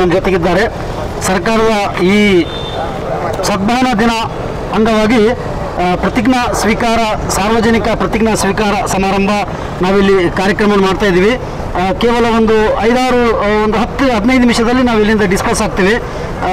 ನಮ್ಮ ಜೊತೆಗಿದ್ದಾರೆ ಸರ್ಕಾರದ ಈ ಸದ್ಭಾವನಾ ದಿನ ಅಂಗವಾಗಿ ಆ, ಪ್ರತಿಜ್ಞಾ ಸ್ವೀಕಾರ ಸಾರ್ವಜನಿಕ ಪ್ರತಿಜ್ಞಾ ಸ್ವೀಕಾರ ಸಮಾರಂಭ ನಾವಿಲ್ಲಿ ಕಾರ್ಯಕ್ರಮ ಮಾಡ್ತಾ ಇದ್ದೀವಿ ಆ, ಕೇವಲ ಒಂದು ಐದಾರು ಆ, ಒಂದು ಹತ್ತು ಹದಿನೈದು ನಿಮಿಷದಲ್ಲಿ ನಾವು ಇಲ್ಲಿಂದ ಡಿಸ್ಕಸ್ ಆಗ್ತೀವಿ ಆ,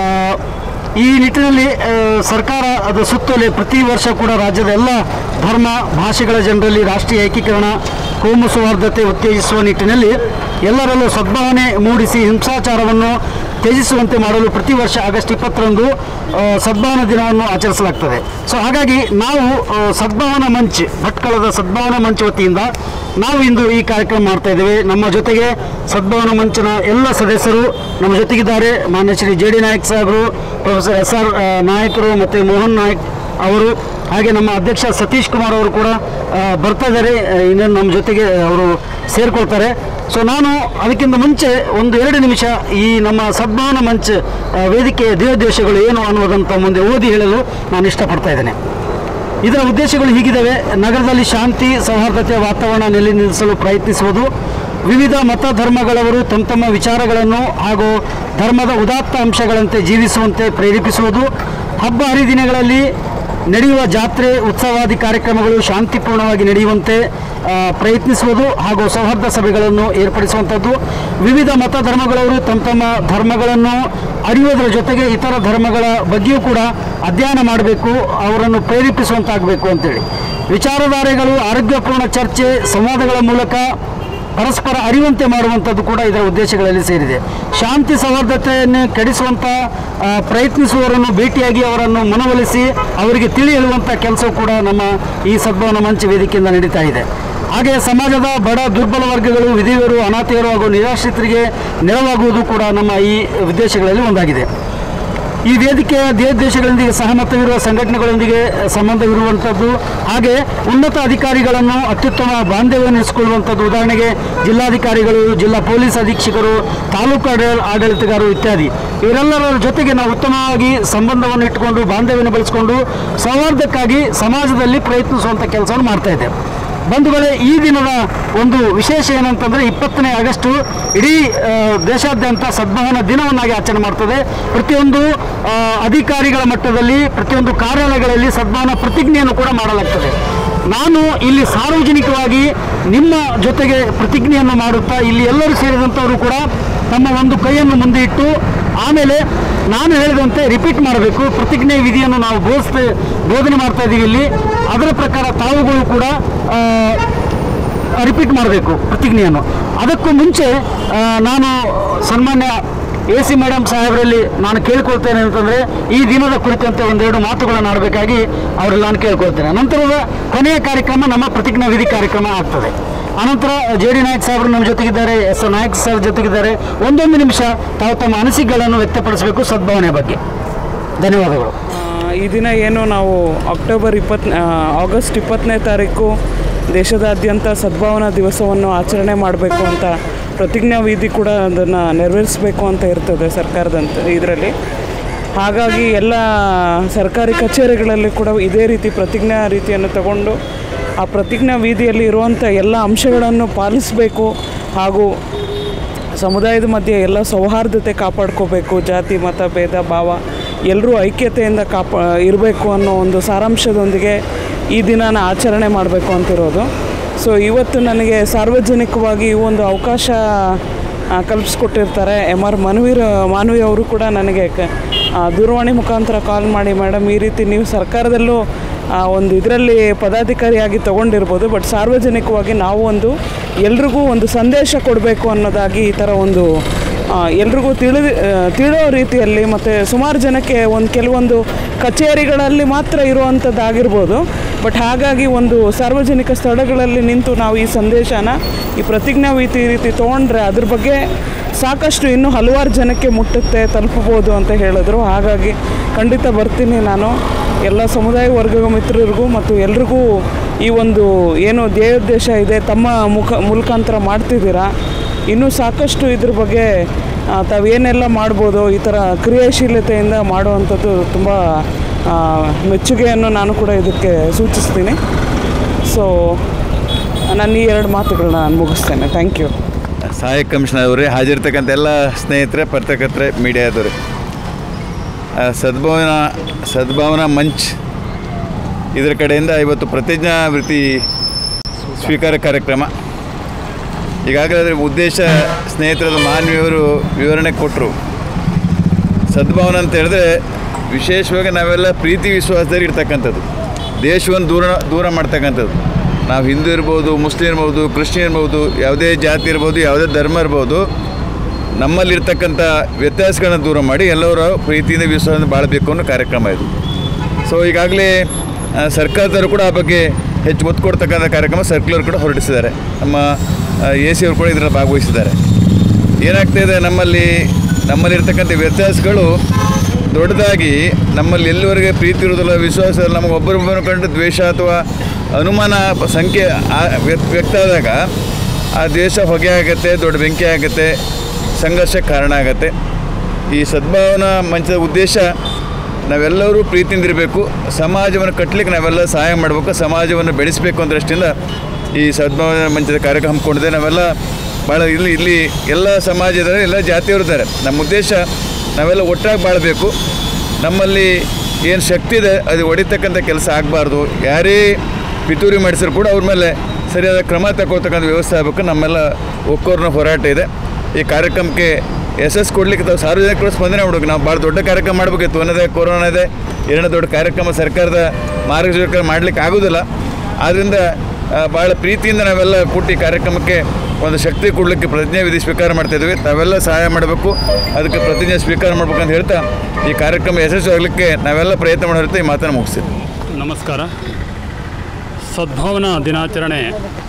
ಈ ನಿಟ್ಟಿನಲ್ಲಿ ಆ, ಸರ್ಕಾರ ಅದು ಸುತ್ತೋಲೆ ಪ್ರತಿ ವರ್ಷ ಕೂಡ ರಾಜ್ಯದ ಎಲ್ಲ ಧರ್ಮ ಭಾಷೆಗಳ ಜನರಲ್ಲಿ ರಾಷ್ಟ್ರೀಯ ಏಕೀಕರಣ ಕೋಮು ಸೌಹಾರ್ದತೆ ಉತ್ತೇಜಿಸುವ ನಿಟ್ಟಿನಲ್ಲಿ ಎಲ್ಲರಲ್ಲೂ ಸದ್ಭಾವನೆ ಮೂಡಿಸಿ ಹಿಂಸಾಚಾರವನ್ನು ತ್ಯಜಿಸುವಂತೆ ಮಾಡಲು ಪ್ರತಿ ವರ್ಷ ಆಗಸ್ಟ್ ಇಪ್ಪತ್ತರಂದು ಆ, ಸದ್ಭಾವನಾ ದಿನವನ್ನು ಆಚರಿಸಲಾಗ್ತದೆ ಸೊ ಹಾಗಾಗಿ ನಾವು ಆ, ಸದ್ಭಾವನಾ ಮಂಚ್ ಭಟ್ಕಳದ ಸದ್ಭಾವನಾ ಮಂಚ್ ವತಿಯಿಂದ ನಾವು ಇಂದು ಈ ಕಾರ್ಯಕ್ರಮ ಮಾಡ್ತಾ ಇದ್ದೇವೆ ನಮ್ಮ ಜೊತೆಗೆ ಸದ್ಭಾವನಾ ಮಂಚನ ಎಲ್ಲ ಸದಸ್ಯರು ನಮ್ಮ ಜೊತೆಗಿದ್ದಾರೆ ಮಾನ್ಯ ಶ್ರೀ ಜೆ ಡಿ ನಾಯಕ್ ಸಾಹೇಬರು ಪ್ರೊಫೆಸರ್ ಎಸ್ ಆರ್ ನಾಯಕರು ಮತ್ತು ಮೋಹನ್ ನಾಯಕ್ ಅವರು ಹಾಗೆ ನಮ್ಮ ಅಧ್ಯಕ್ಷ ಸತೀಶ್ ಕುಮಾರ್ ಅವರು ಕೂಡ ಆ, ಬರ್ತಾ ಇದ್ದಾರೆ ಆ, ಇನ್ನೇನು ನಮ್ಮ ಜೊತೆಗೆ ಅವರು ಸೇರ್ಕೊಳ್ತಾರೆ ಸೊ ನಾನು ಅದಕ್ಕಿಂತ ಮುಂಚೆ ಒಂದು ಎರಡು ನಿಮಿಷ ಈ ನಮ್ಮ ಸದ್ಭಾವನಾ ಮಂಚ್ ಆ, ವೇದಿಕೆಯ ದೇವೋದ್ದೇಶಗಳು ಏನು ಅನ್ನೋದಂತ ಮುಂದೆ ಓದಿ ಹೇಳಲು ನಾನು ಇಷ್ಟಪಡ್ತಾ ಇದ್ದೇನೆ ಇದರ ಉದ್ದೇಶಗಳು ಹೀಗಿದ್ದಾವೆ ನಗರದಲ್ಲಿ ಶಾಂತಿ ಸೌಹಾರ್ದತೆಯ ವಾತಾವರಣ ನೆಲೆ ನಿಲ್ಲಿಸಲು ಪ್ರಯತ್ನಿಸುವುದು ವಿವಿಧ ಮತ ಧರ್ಮಗಳವರು ತಮ್ಮ ತಮ್ಮ ವಿಚಾರಗಳನ್ನು ಹಾಗೂ ಧರ್ಮದ ಉದಾತ್ತ ಅಂಶಗಳಂತೆ ಜೀವಿಸುವಂತೆ ಪ್ರೇರೇಪಿಸುವುದು ಹಬ್ಬ ಹರಿದಿನಗಳಲ್ಲಿ ನಡೆಯುವ ಜಾತ್ರೆ ಉತ್ಸವಾದಿ ಕಾರ್ಯಕ್ರಮಗಳು ಶಾಂತಿಪೂರ್ಣವಾಗಿ ನಡೆಯುವಂತೆ ಆ, ಪ್ರಯತ್ನಿಸುವುದು ಹಾಗೂ ಸೌಹಾರ್ದ ಸಭೆಗಳನ್ನು ಏರ್ಪಡಿಸುವಂಥದ್ದು ವಿವಿಧ ಮತ ಧರ್ಮಗಳವರು ತಮ್ಮ ತಮ್ಮ ಧರ್ಮಗಳನ್ನು ಅರಿಯೋದರ ಜೊತೆಗೆ ಇತರ ಧರ್ಮಗಳ ಬಗ್ಗೆಯೂ ಕೂಡ ಅಧ್ಯಯನ ಮಾಡಬೇಕು ಅವರನ್ನು ಪ್ರೇರೇಪಿಸುವಂತಾಗಬೇಕು ಅಂತೇಳಿ ವಿಚಾರಧಾರೆಗಳು ಆರೋಗ್ಯಪೂರ್ಣ ಚರ್ಚೆ ಸಂವಾದಗಳ ಮೂಲಕ ಪರಸ್ಪರ ಅರಿವಂತೆ ಮಾಡುವಂಥದ್ದು ಕೂಡ ಇದರ ಉದ್ದೇಶಗಳಲ್ಲಿ ಸೇರಿದೆ ಶಾಂತಿ ಸೌಹಾರ್ದತೆಯನ್ನು ಕೆಡಿಸುವಂಥ ಆ, ಪ್ರಯತ್ನಿಸುವವರನ್ನು ಭೇಟಿಯಾಗಿ ಅವರನ್ನು ಮನವೊಲಿಸಿ ಅವರಿಗೆ ತಿಳಿ ಹೇಳುವಂಥ ಕೆಲಸವು ಕೂಡ ನಮ್ಮ ಈ ಸದ್ಭವನ ಮಂಚ ವೇದಿಕೆಯಿಂದ ನಡೀತಾ ಇದೆ ಹಾಗೆ ಸಮಾಜದ ಬಡ ದುರ್ಬಲ ವರ್ಗಗಳು ವಿಧವೆಯರು ಅನಾಥೆಯರು ಹಾಗೂ ನಿರಾಶ್ರಿತರಿಗೆ ನೆರವಾಗುವುದು ಕೂಡ ನಮ್ಮ ಈ ಉದ್ದೇಶಗಳಲ್ಲಿ ಒಂದಾಗಿದೆ ಈ ವೇದಿಕೆಯ ದೇಶಗಳೊಂದಿಗೆ ಸಹಮತವಿರುವ ಸಂಘಟನೆಗಳೊಂದಿಗೆ ಸಂಬಂಧವಿರುವಂಥದ್ದು ಹಾಗೆ ಉನ್ನತ ಅಧಿಕಾರಿಗಳನ್ನು ಅತ್ಯುತ್ತಮ ಬಾಂಧವ್ಯ ನಡೆಸಿಕೊಳ್ಳುವಂಥದ್ದು ಉದಾಹರಣೆಗೆ ಜಿಲ್ಲಾಧಿಕಾರಿಗಳು ಜಿಲ್ಲಾ ಪೊಲೀಸ್ ಅಧೀಕ್ಷಕರು ತಾಲೂಕು ಆಡಳ- ಆಡಳಿತಗಾರರು ಇತ್ಯಾದಿ ಇವರೆಲ್ಲರ ಜೊತೆಗೆ ನಾವು ಉತ್ತಮವಾಗಿ ಸಂಬಂಧವನ್ನು ಇಟ್ಟುಕೊಂಡು ಬಾಂಧವ್ಯವನ್ನು ಬೆಳೆಸಿಕೊಂಡು ಸೌಹಾರ್ದಕ್ಕಾಗಿ ಸಮಾಜದಲ್ಲಿ ಪ್ರಯತ್ನಿಸುವಂಥ ಕೆಲಸವನ್ನು ಮಾಡ್ತಾ ಇದ್ದೇವೆ ಬಂಧುಗಳೇ ಈ ದಿನದ ಒಂದು ವಿಶೇಷ ಏನಂತಂದರೆ ಇಪ್ಪತ್ತನೇ ಆಗಸ್ಟು ಇಡೀ ಆ, ದೇಶಾದ್ಯಂತ ಸದ್ಭಾವನಾ ದಿನವನ್ನಾಗಿ ಆಚರಣೆ ಮಾಡ್ತದೆ ಪ್ರತಿಯೊಂದು ಆ, ಅಧಿಕಾರಿಗಳ ಮಟ್ಟದಲ್ಲಿ ಪ್ರತಿಯೊಂದು ಕಾರ್ಯಾಲಯಗಳಲ್ಲಿ ಸದ್ಭಾವನಾ ಪ್ರತಿಜ್ಞೆಯನ್ನು ಕೂಡ ಮಾಡಲಾಗ್ತದೆ ನಾನು ಇಲ್ಲಿ ಸಾರ್ವಜನಿಕವಾಗಿ ನಿಮ್ಮ ಜೊತೆಗೆ ಪ್ರತಿಜ್ಞೆಯನ್ನು ಮಾಡುತ್ತಾ ಇಲ್ಲಿ ಎಲ್ಲರೂ ಸೇರಿದಂಥವರು ಕೂಡ ತಮ್ಮ ಒಂದು ಕೈಯನ್ನು ಮುಂದೆ ಇಟ್ಟು ಆಮೇಲೆ ನಾನು ಹೇಳಿದಂತೆ ರಿಪೀಟ್ ಮಾಡಬೇಕು ಪ್ರತಿಜ್ಞೆ ವಿಧಿಯನ್ನು ನಾವು ಬೋಧಿಸ್ತೇ ಬೋಧನೆ ಮಾಡ್ತಾ ಇದ್ದೀವಿ ಇಲ್ಲಿ ಅದರ ಪ್ರಕಾರ ತಾವುಗಳು ಕೂಡ ರಿಪೀಟ್ ಮಾಡಬೇಕು ಪ್ರತಿಜ್ಞೆಯನ್ನು ಅದಕ್ಕೂ ಮುಂಚೆ ಆ, ನಾನು ಸನ್ಮಾನ್ಯ ಎ ಸಿ ಮೇಡಮ್ ಸಾಹೇಬರಲ್ಲಿ ನಾನು ಕೇಳ್ಕೊಳ್ತೇನೆ ಅಂತಂದರೆ ಈ ದಿನದ ಕುರಿತಂತೆ ಒಂದೆರಡು ಮಾತುಗಳನ್ನು ಆಡಬೇಕಾಗಿ ಅವರಲ್ಲಿ ನಾನು ಕೇಳ್ಕೊಳ್ತೇನೆ ನಂತರದ ಕೊನೆಯ ಕಾರ್ಯಕ್ರಮ ನಮ್ಮ ಪ್ರತಿಜ್ಞಾ ವಿಧಿ ಕಾರ್ಯಕ್ರಮ ಆಗ್ತದೆ ಅನಂತರ ಜೆ ಡಿ ನಾಯಕ್ ಸಾಹೇಬರು ನಮ್ಮ ಜೊತೆಗಿದ್ದಾರೆ ಎಸ್ ನಾಯಕ್ ಸರ್ ಜೊತೆಗಿದ್ದಾರೆ ಒಂದೊಂದು ನಿಮಿಷ ತಾವು ತಮ್ಮ ಅನಿಸಿಕೆಗಳನ್ನು ವ್ಯಕ್ತಪಡಿಸಬೇಕು ಸದ್ಭಾವನೆ ಬಗ್ಗೆ ಧನ್ಯವಾದಗಳು ಆ, ಈ ದಿನ ಏನು ನಾವು ಅಕ್ಟೋಬರ್ ಇಪ್ಪತ್ ಆ, ಆಗಸ್ಟ್ ಇಪ್ಪತ್ತನೇ ತಾರೀಕು ದೇಶದಾದ್ಯಂತ ಸದ್ಭಾವನಾ ದಿವಸವನ್ನು ಆಚರಣೆ ಮಾಡಬೇಕು ಅಂತ ಪ್ರತಿಜ್ಞಾ ವಿಧಿ ಕೂಡ ಅದನ್ನು ನೆರವೇರಿಸಬೇಕು ಅಂತ ಇರ್ತದೆ ಸರ್ಕಾರದಂತ ಇದರಲ್ಲಿ ಹಾಗಾಗಿ ಎಲ್ಲ ಸರ್ಕಾರಿ ಕಚೇರಿಗಳಲ್ಲಿ ಕೂಡ ಇದೇ ರೀತಿ ಪ್ರತಿಜ್ಞಾ ರೀತಿಯನ್ನು ತಗೊಂಡು ಆ ಪ್ರತಿಜ್ಞಾ ವಿಧಿಯಲ್ಲಿ ಇರುವಂಥ ಎಲ್ಲ ಅಂಶಗಳನ್ನು ಪಾಲಿಸಬೇಕು ಹಾಗೂ ಸಮುದಾಯದ ಮಧ್ಯೆ ಎಲ್ಲ ಸೌಹಾರ್ದತೆ ಕಾಪಾಡ್ಕೋಬೇಕು ಜಾತಿ ಮತ ಭೇದ ಭಾವ ಎಲ್ಲರೂ ಐಕ್ಯತೆಯಿಂದ ಕಾಪಾ ಇರಬೇಕು ಅನ್ನೋ ಒಂದು ಸಾರಾಂಶದೊಂದಿಗೆ ಈ ದಿನನ ಆಚರಣೆ ಮಾಡಬೇಕು ಅಂತಿರೋದು ಸೊ ಇವತ್ತು ನನಗೆ ಸಾರ್ವಜನಿಕವಾಗಿ ಈ ಒಂದು ಅವಕಾಶ ಆ, ಕಲ್ಪಿಸ್ಕೊಟ್ಟಿರ್ತಾರೆ ಎಮ್ ಆರ್ ಮನ್ವೀರ್ ಮಾನವಿ ಅವರು ಕೂಡ ನನಗೆ ಕ ಆ, ದೂರವಾಣಿ ಮುಖಾಂತರ ಕಾಲ್ ಮಾಡಿ ಮೇಡಮ್ ಈ ರೀತಿ ನೀವು ಸರ್ಕಾರದಲ್ಲೂ ಆ, ಒಂದು ಇದರಲ್ಲಿ ಪದಾಧಿಕಾರಿಯಾಗಿ ತಗೊಂಡಿರ್ಬೋದು ಬಟ್ ಸಾರ್ವಜನಿಕವಾಗಿ ನಾವು ಒಂದು ಎಲ್ರಿಗೂ ಒಂದು ಸಂದೇಶ ಕೊಡಬೇಕು ಅನ್ನೋದಾಗಿ ಈ ಥರ ಒಂದು ಆ, ಎಲ್ರಿಗೂ ತಿಳಿದು ತಿಳಿಯೋ ರೀತಿಯಲ್ಲಿ ಮತ್ತು ಸುಮಾರು ಜನಕ್ಕೆ ಒಂದು ಕೆಲವೊಂದು ಕಚೇರಿಗಳಲ್ಲಿ ಮಾತ್ರ ಇರುವಂಥದ್ದಾಗಿರ್ಬೋದು ಬಟ್ ಹಾಗಾಗಿ ಒಂದು ಸಾರ್ವಜನಿಕ ಸ್ಥಳಗಳಲ್ಲಿ ನಿಂತು ನಾವು ಈ ಸಂದೇಶನ ಈ ಪ್ರತಿಜ್ಞಾ ವಿಧಿ ರೀತಿ ತೊಗೊಂಡ್ರೆ ಅದ್ರ ಬಗ್ಗೆ ಸಾಕಷ್ಟು ಇನ್ನೂ ಹಲವಾರು ಜನಕ್ಕೆ ಮುಟ್ಟುತ್ತೆ ತಲುಪಬಹುದು ಅಂತ ಹೇಳಿದ್ರು ಹಾಗಾಗಿ ಖಂಡಿತ ಬರ್ತೀನಿ ನಾನು ಎಲ್ಲ ಸಮುದಾಯ ವರ್ಗ ಮಿತ್ರರಿಗೂ ಮತ್ತು ಎಲ್ರಿಗೂ ಈ ಒಂದು ಏನು ಧ್ಯೇಯೋದ್ದೇಶ ಇದೆ ತಮ್ಮ ಮುಖ ಮುಖಾಂತರ ಮಾಡ್ತಿದ್ದೀರಾ ಇನ್ನೂ ಸಾಕಷ್ಟು ಇದ್ರ ಬಗ್ಗೆ ಆ, ತಾವೇನೆಲ್ಲ ಮಾಡ್ಬೋದು ಈ ಥರ ಕ್ರಿಯಾಶೀಲತೆಯಿಂದ ಮಾಡುವಂಥದ್ದು ತುಂಬ ಆ, ಮೆಚ್ಚುಗೆಯನ್ನು ನಾನು ಕೂಡ ಇದಕ್ಕೆ ಸೂಚಿಸ್ತೀನಿ ಸೊ ನಾನು ಈ ಎರಡು ಮಾತುಗಳನ್ನ ನಾನು ಮುಗಿಸ್ತೇನೆ ಥ್ಯಾಂಕ್ ಯು ಸಹಾಯಕ ಕಮಿಷನರ್ ಅವರೇ ಹಾಜರಿರ್ತಕ್ಕಂಥ ಎಲ್ಲ ಸ್ನೇಹಿತರೆ ಪತ್ರಕರ್ತರೆ ಮೀಡಿಯಾದವರೇ ಆ, ಸದ್ಭಾವನಾ ಸದ್ಭಾವನಾ ಮಂಚ್ ಇದರ ಕಡೆಯಿಂದ ಇವತ್ತು ಪ್ರತಿಜ್ಞಾ ವೃತ್ತಿ ಸ್ವೀಕಾರ ಕಾರ್ಯಕ್ರಮ ಈಗಾಗಲೇ ಅದರ ಉದ್ದೇಶ ಸ್ನೇಹಿತರದ ಮಾನವೀಯವರು ವಿವರಣೆ ಕೊಟ್ಟರು ಸದ್ಭಾವನೆ ಅಂತ ಹೇಳಿದ್ರೆ ವಿಶೇಷವಾಗಿ ನಾವೆಲ್ಲ ಪ್ರೀತಿ ವಿಶ್ವಾಸದಲ್ಲಿ ಇರ್ತಕ್ಕಂಥದ್ದು ದೇಶವನ್ನು ದೂರ ದೂರ ಮಾಡ್ತಕ್ಕಂಥದ್ದು ನಾವು ಹಿಂದೂ ಇರ್ಬೋದು ಮುಸ್ಲಿಂ ಇರ್ಬೋದು ಕ್ರಿಶ್ಚಿಯನ್ ಇರ್ಬೋದು ಯಾವುದೇ ಜಾತಿ ಇರ್ಬೋದು ಯಾವುದೇ ಧರ್ಮ ಇರ್ಬೋದು ನಮ್ಮಲ್ಲಿರ್ತಕ್ಕಂಥ ವ್ಯತ್ಯಾಸಗಳನ್ನ ದೂರ ಮಾಡಿ ಎಲ್ಲರೂ ಪ್ರೀತಿಯಿಂದ ವಿಶ್ವಾಸದಿಂದ ಬಾಳಬೇಕು ಅನ್ನೋ ಕಾರ್ಯಕ್ರಮ ಇದು ಸೊ ಈಗಾಗಲೇ ಆ, ಸರ್ಕಾರದವರು ಕೂಡ ಆ ಬಗ್ಗೆ ಹೆಚ್ಚು ಒತ್ತು ಕೊಡ್ತಕ್ಕಂಥ ಕಾರ್ಯಕ್ರಮ ಸರ್ಕ್ಯುಲರ್ ಕೂಡ ಹೊರಡಿಸಿದ್ದಾರೆ ನಮ್ಮ ಎ ಸಿ ಅವರು ಕೂಡ ಇದರಲ್ಲಿ ಭಾಗವಹಿಸಿದ್ದಾರೆ ಏನಾಗ್ತಾ ಇದೆ ನಮ್ಮಲ್ಲಿ ನಮ್ಮಲ್ಲಿರ್ತಕ್ಕಂಥ ವ್ಯತ್ಯಾಸಗಳು ದೊಡ್ಡದಾಗಿ ನಮ್ಮಲ್ಲಿ ಎಲ್ಲಿವರೆಗೆ ಪ್ರೀತಿ ಇರೋದಿಲ್ಲ ವಿಶ್ವಾಸ ಇರೋದಿಲ್ಲ, ನಮಗೆ ಒಬ್ಬರೊಬ್ಬರನ್ನು ಕಂಡು ದ್ವೇಷ ಅಥವಾ ಅನುಮಾನ ಪ- ಸಂಖ್ಯೆ ಆ- ವ್ಯಕ್ತ ವ್ಯಕ್ತ ಆದಾಗ ಆ ದ್ವೇಷ ಹೊಗೆ ಆಗುತ್ತೆ ದೊಡ್ಡ ಬೆಂಕಿ ಆಗುತ್ತೆ ಸಂಘರ್ಷಕ್ಕೆ ಕಾರಣ ಆಗುತ್ತೆ ಈ ಸದ್ಭಾವನಾ ಮಂಚದ ಉದ್ದೇಶ ನಾವೆಲ್ಲರೂ ಪ್ರೀತಿಯಿಂದಿರಬೇಕು ಸಮಾಜವನ್ನು ಕಟ್ಟಲಿಕ್ಕೆ ನಾವೆಲ್ಲ ಸಹಾಯ ಮಾಡಬೇಕು ಸಮಾಜವನ್ನು ಬೆಳೆಸಬೇಕು ಅಂತ ದೃಷ್ಟಿಯಿಂದ ಈ ಸದ್ಭಾವನಾ ಮಂಚದ ಕಾರ್ಯಕ್ರಮ ಹಮ್ಮಿಕೊಂಡಿದೆ ನಾವೆಲ್ಲ ಭಾಳ ಇಲ್ಲಿ ಇಲ್ಲಿ ಎಲ್ಲ ಸಮಾಜದ ಎಲ್ಲ ಜಾತಿಯವರು ಇದ್ದಾರೆ ನಮ್ಮ ಉದ್ದೇಶ ನಾವೆಲ್ಲ ಒಟ್ಟಾಗಿ ಬಾಳಬೇಕು ನಮ್ಮಲ್ಲಿ ಏನು ಶಕ್ತಿ ಇದೆ ಅದು ಹೊಡಿತಕ್ಕಂಥ ಕೆಲಸ ಆಗಬಾರ್ದು ಯಾರೇ ಪಿತೂರಿ ಮಾಡಿಸಿದ್ರು ಕೂಡ ಅವ್ರ ಮೇಲೆ ಸರಿಯಾದ ಕ್ರಮ ತಗೋತಕ್ಕಂಥ ವ್ಯವಸ್ಥೆ ಆಗಬೇಕು ನಮ್ಮೆಲ್ಲ ಒಕ್ಕೋರ್ನ ಹೋರಾಟ ಇದೆ ಈ ಕಾರ್ಯಕ್ರಮಕ್ಕೆ ಯಶಸ್ ಕೊಡ್ಲಿಕ್ಕೆ ತಾವು ಸಾರ್ವಜನಿಕರು ಸ್ಪಂದನೆ ಮಾಡ್ಬೇಕು ನಾವು ಭಾಳ ದೊಡ್ಡ ಕಾರ್ಯಕ್ರಮ ಮಾಡಬೇಕಿತ್ತು ಒಂದೇ ಕೊರೋನಾ ಇದೆ ಎರಡನೇ ದೊಡ್ಡ ಕಾರ್ಯಕ್ರಮ ಸರ್ಕಾರದ ಮಾರ್ಗದರ್ಶಕ ಮಾಡಲಿಕ್ಕೆ ಆಗೋದಿಲ್ಲ ಆದ್ದರಿಂದ ಭಾಳ ಪ್ರೀತಿಯಿಂದ ನಾವೆಲ್ಲ ಕೂಟಿ ಕಾರ್ಯಕ್ರಮಕ್ಕೆ ಒಂದು ಶಕ್ತಿ ಕೊಡಲಿಕ್ಕೆ ಪ್ರತಿಜ್ಞೆ ವಿಧಿ ಸ್ವೀಕಾರ ಮಾಡ್ತಾ ಇದ್ವಿ ತಾವೆಲ್ಲ ಸಹಾಯ ಮಾಡಬೇಕು ಅದಕ್ಕೆ ಪ್ರತಿಜ್ಞೆ ಸ್ವೀಕಾರ ಮಾಡ್ಬೇಕು ಅಂತ ಹೇಳ್ತಾ ಈ ಕಾರ್ಯಕ್ರಮ ಯಶಸ್ವಿ ಆಗಲಿಕ್ಕೆ ನಾವೆಲ್ಲ ಪ್ರಯತ್ನ ಮಾಡಿರುತ್ತೆ ಈ ಮಾತನ್ನು ಮುಗಿಸ್ತೀವಿ ನಮಸ್ಕಾರ ಸದ್ಭಾವನಾ ದಿನಾಚರಣೆ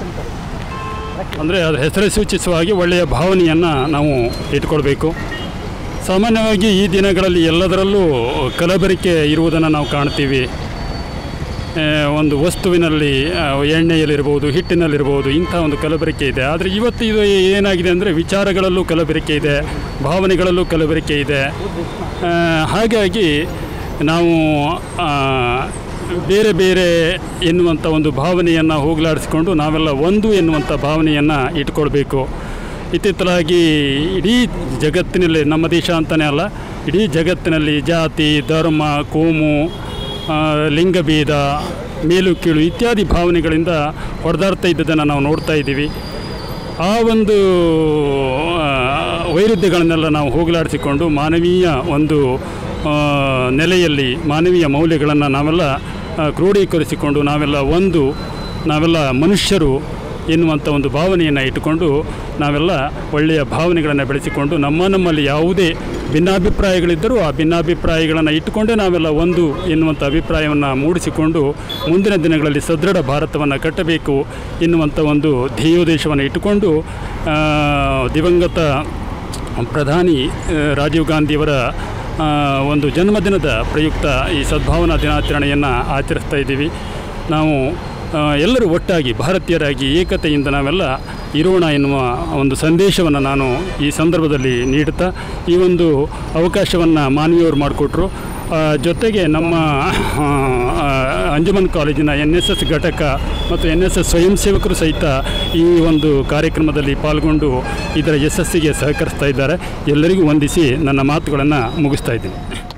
ಅಂದರೆ ಅದರ ಹೆಸರೇ ಸೂಚಿಸುವ ಹಾಗೆ ಒಳ್ಳೆಯ ಭಾವನೆಯನ್ನು ನಾವು ಇಟ್ಕೊಳ್ಬೇಕು ಸಾಮಾನ್ಯವಾಗಿ ಈ ದಿನಗಳಲ್ಲಿ ಎಲ್ಲದರಲ್ಲೂ ಕಲಬೆರಕೆ ಇರುವುದನ್ನು ನಾವು ಕಾಣ್ತೀವಿ ಆ, ಒಂದು ವಸ್ತುವಿನಲ್ಲಿ ಆ, ಎಣ್ಣೆಯಲ್ಲಿರ್ಬೋದು ಹಿಟ್ಟಿನಲ್ಲಿರ್ಬೋದು ಇಂಥ ಒಂದು ಕಲಬೆರಕೆ ಇದೆ ಆದರೆ ಇವತ್ತು ಇದು ಏನಾಗಿದೆ ಅಂದರೆ ವಿಚಾರಗಳಲ್ಲೂ ಕಲಬೆರಕೆ ಇದೆ ಭಾವನೆಗಳಲ್ಲೂ ಕಲಬೆರಕೆ ಇದೆ ಆ, ಹಾಗಾಗಿ ನಾವು ಆ, ಬೇರೆ ಬೇರೆ ಎನ್ನುವಂಥ ಒಂದು ಭಾವನೆಯನ್ನು ಹೋಗಲಾಡಿಸಿಕೊಂಡು ನಾವೆಲ್ಲ ಒಂದು ಎನ್ನುವಂಥ ಭಾವನೆಯನ್ನು ಇಟ್ಕೊಳ್ಬೇಕು ಇತ್ತಿತ್ತಲಾಗಿ ಇಡೀ ಜಗತ್ತಿನಲ್ಲಿ ನಮ್ಮ ದೇಶ ಅಂತಲೇ ಅಲ್ಲ ಇಡೀ ಜಗತ್ತಿನಲ್ಲಿ ಜಾತಿ ಧರ್ಮ ಕೋಮು ಆ, ಲಿಂಗಭೇದ ಮೇಲು ಕೀಳು ಇತ್ಯಾದಿ ಭಾವನೆಗಳಿಂದ ಹೊಡೆದಾಡ್ತಾ ಇದ್ದದನ್ನು ನಾವು ನೋಡ್ತಾ ಇದ್ದೀವಿ ಆ ಒಂದು ಆ, ವೈರುಧ್ಯಗಳನ್ನೆಲ್ಲ ನಾವು ಹೋಗಲಾಡಿಸಿಕೊಂಡು ಮಾನವೀಯ ಒಂದು ಆ, ನೆಲೆಯಲ್ಲಿ ಮಾನವೀಯ ಮೌಲ್ಯಗಳನ್ನು ನಾವೆಲ್ಲ ಆ, ಕ್ರೋಢೀಕರಿಸಿಕೊಂಡು ನಾವೆಲ್ಲ ಒಂದು ನಾವೆಲ್ಲ ಮನುಷ್ಯರು ಎನ್ನುವಂಥ ಒಂದು ಭಾವನೆಯನ್ನು ಇಟ್ಟುಕೊಂಡು ನಾವೆಲ್ಲ ಒಳ್ಳೆಯ ಭಾವನೆಗಳನ್ನು ಬೆಳೆಸಿಕೊಂಡು ನಮ್ಮ ನಮ್ಮಲ್ಲಿ ಯಾವುದೇ ಭಿನ್ನಾಭಿಪ್ರಾಯಗಳಿದ್ದರೂ ಆ ಭಿನ್ನಾಭಿಪ್ರಾಯಗಳನ್ನು ಇಟ್ಟುಕೊಂಡೇ ನಾವೆಲ್ಲ ಒಂದು ಎನ್ನುವಂಥ ಅಭಿಪ್ರಾಯವನ್ನು ಮೂಡಿಸಿಕೊಂಡು ಮುಂದಿನ ದಿನಗಳಲ್ಲಿ ಸದೃಢ ಭಾರತವನ್ನು ಕಟ್ಟಬೇಕು ಎನ್ನುವಂಥ ಒಂದು ಧ್ಯೇಯೋದ್ದೇಶವನ್ನು ಇಟ್ಟುಕೊಂಡು ಆ, ದಿವಂಗತ ಪ್ರಧಾನಿ ಆ, ರಾಜೀವ್ ಗಾಂಧಿಯವರ ಆ, ಒಂದು ಜನ್ಮದಿನದ ಪ್ರಯುಕ್ತ ಈ ಸದ್ಭಾವನಾ ದಿನಾಚರಣೆಯನ್ನು ಆಚರಿಸ್ತಾ ಇದ್ದೀವಿ ನಾವು ಆ, ಎಲ್ಲರೂ ಒಟ್ಟಾಗಿ ಭಾರತೀಯರಾಗಿ ಏಕತೆಯಿಂದ ನಾವೆಲ್ಲ ಇರೋಣ ಎನ್ನುವ ಒಂದು ಸಂದೇಶವನ್ನು ನಾನು ಈ ಸಂದರ್ಭದಲ್ಲಿ ನೀಡುತ್ತಾ ಈ ಒಂದು ಅವಕಾಶವನ್ನು ಮಾನವೀಯವರು ಮಾಡಿಕೊಟ್ರು ಆ, ಜೊತೆಗೆ ನಮ್ಮ ಆ, ಆ, ಅಂಜುಮನ್ ಕಾಲೇಜಿನ ಎನ್ ಎಸ್ ಎಸ್ ಘಟಕ ಮತ್ತು ಎನ್ ಎಸ್ ಎಸ್ ಸ್ವಯಂ ಸೇವಕರು ಸಹಿತ ಈ ಒಂದು ಕಾರ್ಯಕ್ರಮದಲ್ಲಿ ಪಾಲ್ಗೊಂಡು ಇದರ ಯಶಸ್ಸಿಗೆ ಸಹಕರಿಸ್ತಾ ಇದ್ದಾರೆ ಎಲ್ಲರಿಗೂ ವಂದಿಸಿ ನನ್ನ ಮಾತುಗಳನ್ನು ಮುಗಿಸ್ತಾ ಇದ್ದೀನಿ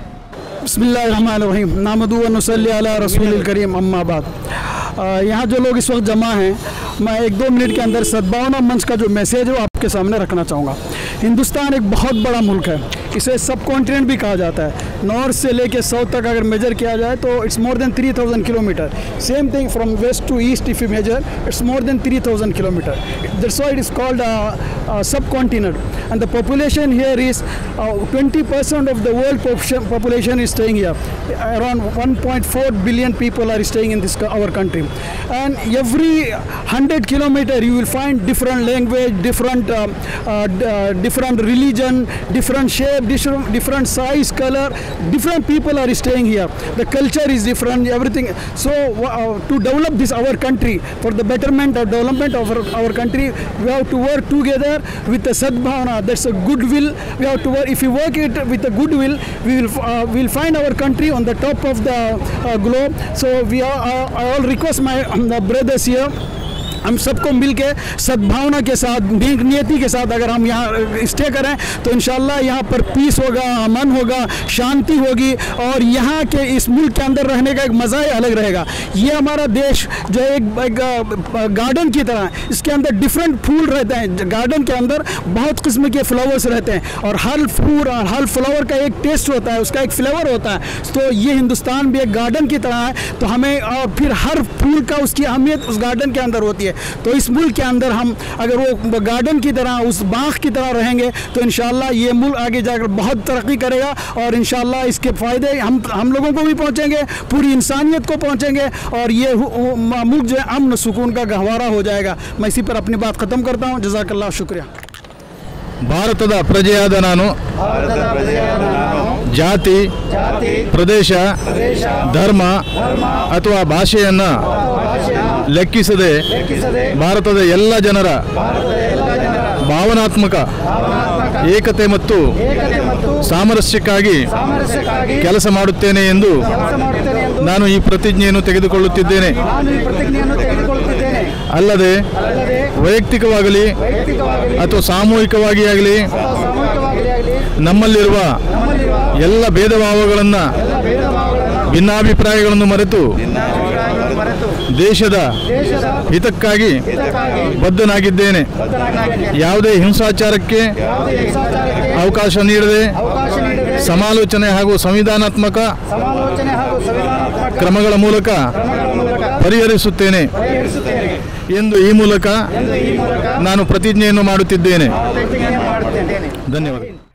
बसमीम नामदू नसली अला रसूल करीम अम्माबाद यहाँ जो लोग इस वक्त जमा हैं मैं एक दो मिनट के अंदर सद्भावना मंच का जो मैसेज है वो आपके सामने रखना चाहूँगा हिंदुस्तान एक बहुत बड़ा मुल्क है इसे सब कॉन्टिनेंट भी कहा जाता है नॉर्थ से लेके साउथ तक अगर मेजर किया जाए तो it's more than three thousand kilometre same thing from west to east if you measure it's more than three thousand kilometre that's why it is called a, a subcontinent and the population here is uh, 20% of the world population, population is staying here around 1.4 billion people are staying in this co- our country and every 100 kilometer you will find different language different uh, uh, d- uh, different religion different shape different, different size color different people are staying here the culture is different everything so uh, to develop this our country for the betterment or development of our, our country we have to work together with the sadbhavana that's a goodwill we have to work if we work it with a goodwill we will uh, we will find our country on the top of the uh, globe so we are uh, i all request my um, the brothers here हम सबको मिल के सद्भावना के साथ नेक नियति के साथ अगर हम यहाँ स्टे करें तो इन यहाँ पर पीस होगा अमन होगा शांति होगी और यहाँ के इस मुल्क के अंदर रहने का एक मज़ा ही अलग रहेगा ये हमारा देश जो है एक, एक अ, गार्डन की तरह है इसके अंदर डिफरेंट फूल रहते हैं गार्डन के अंदर बहुत किस्म के फ्लावर्स रहते हैं और हर फूल और हर फ्लावर का एक टेस्ट होता है उसका एक फ्लेवर होता है तो ये हिंदुस्तान भी एक गार्डन की तरह है तो हमें और फिर हर फूल का उसकी अहमियत उस गार्डन के अंदर होती है तो इस मुल्क के अंदर हम अगर वो गार्डन की तरह उस बाग की तरह रहेंगे तो इन ये मुल्क आगे जाकर बहुत तरक्की करेगा और इन इसके फ़ायदे हम हम लोगों को भी पहुँचेंगे पूरी इंसानियत को पहुँचेंगे और ये हु- हु- मुल्क जो है अमन सुकून का गहवारा हो जाएगा मैं इसी पर अपनी बात ख़त्म करता हूँ जजाकल्ला शुक्रिया ಭಾರತದ ಪ್ರಜೆಯಾದ ನಾನು ಜಾತಿ ಪ್ರದೇಶ ಧರ್ಮ ಅಥವಾ ಭಾಷೆಯನ್ನು ಲೆಕ್ಕಿಸದೆ ಭಾರತದ ಎಲ್ಲ ಜನರ ಭಾವನಾತ್ಮಕ ಏಕತೆ ಮತ್ತು ಸಾಮರಸ್ಯಕ್ಕಾಗಿ ಕೆಲಸ ಮಾಡುತ್ತೇನೆ ಎಂದು ನಾನು ಈ ಪ್ರತಿಜ್ಞೆಯನ್ನು ತೆಗೆದುಕೊಳ್ಳುತ್ತಿದ್ದೇನೆ ಅಲ್ಲದೆ ವೈಯಕ್ತಿಕವಾಗಲಿ ಅಥವಾ ಸಾಮೂಹಿಕವಾಗಿ ಆಗಲಿ ನಮ್ಮಲ್ಲಿರುವ ಎಲ್ಲ ಭೇದ ಭಾವಗಳನ್ನು ಭಿನ್ನಾಭಿಪ್ರಾಯಗಳನ್ನು ಮರೆತು ದೇಶದ ಹಿತಕ್ಕಾಗಿ ಬದ್ಧನಾಗಿದ್ದೇನೆ ಯಾವುದೇ ಹಿಂಸಾಚಾರಕ್ಕೆ ಅವಕಾಶ ನೀಡದೆ ಸಮಾಲೋಚನೆ ಹಾಗೂ ಸಂವಿಧಾನಾತ್ಮಕ ಕ್ರಮಗಳ ಮೂಲಕ ಪರಿಹರಿಸುತ್ತೇನೆ ಎಂದು ಈ ಮೂಲಕ ನಾನು ಪ್ರತಿಜ್ಞೆಯನ್ನು ಮಾಡುತ್ತಿದ್ದೇನೆ ಧನ್ಯವಾದ